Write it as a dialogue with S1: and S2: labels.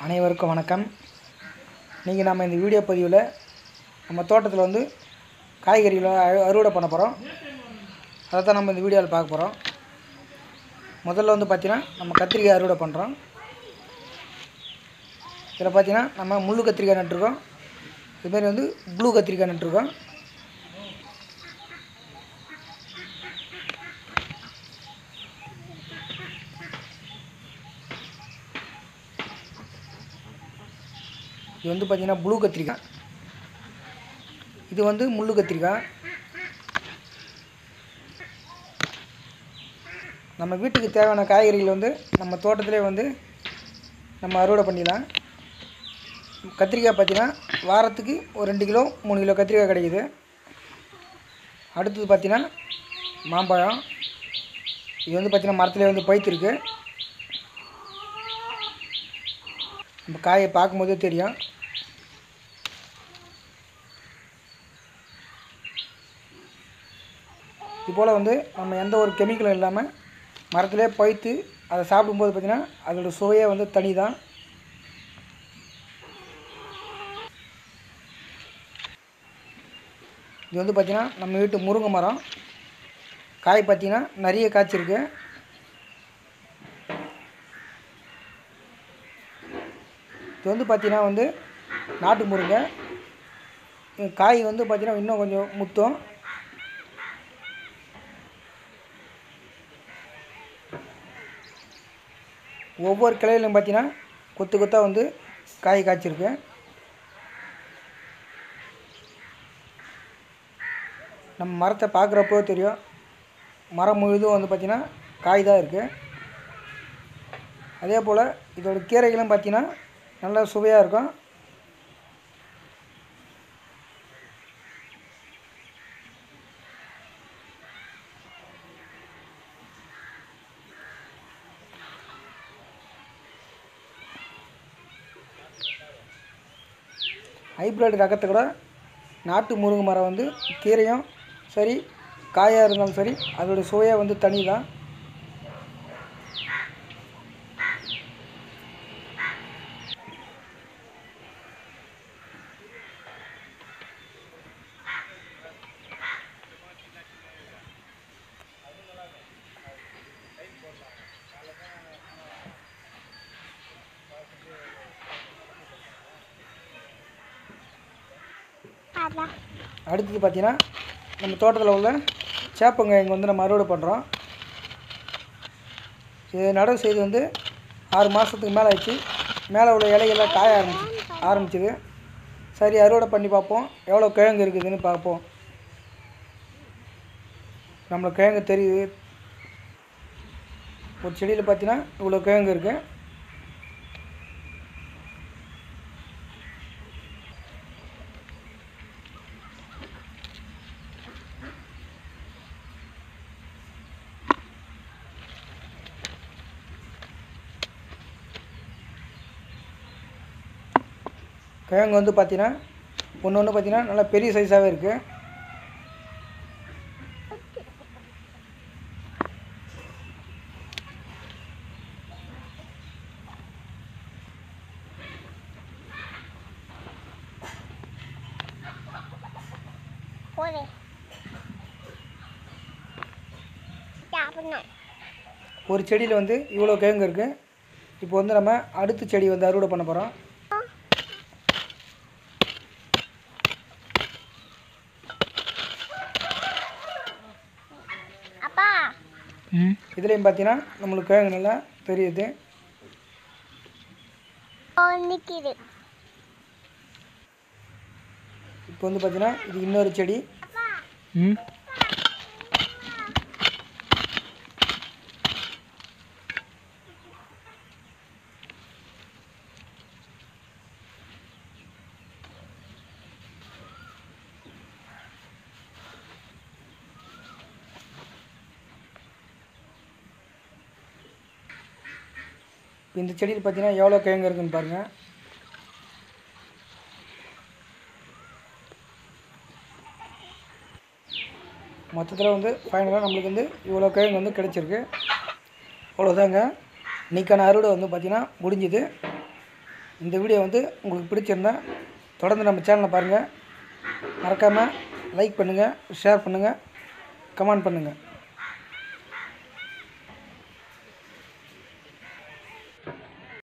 S1: அனைவருக்கும் வணக்கம் நீங்கள் நம்ம இந்த வீடியோ பதிவில் நம்ம தோட்டத்தில் வந்து காய்கறிகளை அறு- அறுவடை பண்ண போகிறோம் அதை தான் நம்ம இந்த வீடியோவில் பார்க்க போகிறோம் முதல்ல வந்து பார்த்திங்கன்னா நம்ம கத்திரிக்காய் அறுவடை பண்ணுறோம் இதில் பார்த்தீங்கன்னா நம்ம முள்ளு கத்திரிக்காய் நட்டுருக்கோம் இதுமாரி வந்து ப்ளூ கத்திரிக்காய் நட்டுருக்கோம் இது வந்து பார்த்திங்கன்னா ப்ளூ கத்திரிக்காய் இது வந்து முள்ளு கத்திரிக்காய் நம்ம வீட்டுக்கு தேவையான காய்கறிகள் வந்து நம்ம தோட்டத்திலே வந்து நம்ம அறுவடை பண்ணிடலாம் கத்திரிக்காய் பார்த்தீங்கன்னா வாரத்துக்கு ஒரு ரெண்டு கிலோ மூணு கிலோ கத்திரிக்காய் கிடைக்குது அடுத்தது பார்த்தீங்கன்னா மாம்பழம் இது வந்து பார்த்தீங்கன்னா மரத்துலேயே வந்து பழுத்திருக்கு நம்ம காயை பார்க்கும்போதே தெரியும் இது போல் வந்து நம்ம எந்த ஒரு கெமிக்கலும் இல்லாமல் மரத்திலே பழுத்து அதை சாப்பிடும்போது பார்த்திங்கன்னா அதோட சுவையே வந்து தனி தான் இது வந்து பார்த்திங்கன்னா நம்ம வீட்டு முருங்கை மரம் காய் பார்த்திங்கன்னா நிறைய காய்ச்சிருக்கு இது வந்து பார்த்திங்கன்னா வந்து நாட்டு முருங்கை இது காய் வந்து பார்த்திங்கன்னா இன்னும் கொஞ்சம் முத்தும் ஒவ்வொரு கிளையிலும் பார்த்தீங்கன்னா கொத்து கொத்தாக வந்து காய் காய்ச்சிருக்கு நம்ம மரத்தை பார்க்குறப்போ தெரியும் மரம் முழுதும் வந்து பார்த்திங்கன்னா காய் தான் இருக்குது அதே போல் இதோட கீரைகளும் பார்த்திங்கன்னா நல்லா சுவையாக இருக்கும் ஹைப்ரிட் ரகத்தை கூட நாட்டு முருங்கை மரம் வந்து கீரையும் சரி காயாக இருந்தாலும் சரி அதோட சுவையாக வந்து தனி தான் அடுத்தது பார்த்தீங்கன்னா நம்ம தோட்டத்தில் உள்ள சேப்பங்காய்ங்க வந்து நம்ம அறுவடை பண்ணுறோம் இது நடவு செய்து வந்து ஆறு மாதத்துக்கு மேலே ஆச்சு மேலே உள்ள இலைகள்லாம் காய ஆரம்பிச்சு ஆரம்பிச்சுது சரி அறுவடை பண்ணி பார்ப்போம் எவ்வளோ கிழங்கு இருக்குதுன்னு பார்ப்போம் நம்மளுக்கு கிழங்கு தெரியுது ஒரு செடியில் பார்த்தீங்கன்னா இவ்வளோ கிழங்கு இருக்குது கிழங்கு வந்து பார்த்தீங்கன்னா ஒன்று ஒன்று பார்த்தீங்கன்னா நல்லா பெரிய சைஸாகவே இருக்குது
S2: போதே சாப்பிடணும்
S1: ஒரு செடியில் வந்து இவ்வளோ கிழங்கு இருக்குது இப்போ வந்து நம்ம அடுத்த செடி வந்து அறுவடை பண்ண போகிறோம்
S2: அப்பா
S1: இதுலேயும் பார்த்தீங்கன்னா நம்மளுக்கு கிழங்கு நல்லா தெரியுது
S2: நிற்கிது
S1: இப்போ வந்து பார்த்தீங்கன்னா இது இன்னொரு செடி ம் இப்போ இந்த செடியில் பார்த்தீங்கன்னா எவ்வளோ கிழங்கு இருக்குன்னு பாருங்கள் மொத்தத்தில் வந்து ஃபைனலாக நம்மளுக்கு வந்து இவ்வளோ கிழங்கு வந்து கிடச்சிருக்கு அவ்வளோதாங்க இன்றைக்கான அறுவடை வந்து பார்த்திங்கன்னா முடிஞ்சுது இந்த வீடியோ வந்து உங்களுக்கு பிடிச்சிருந்தா தொடர்ந்து நம்ம சேனலை பாருங்கள் மறக்காமல் லைக் பண்ணுங்கள் ஷேர் பண்ணுங்கள் கமெண்ட் பண்ணுங்கள்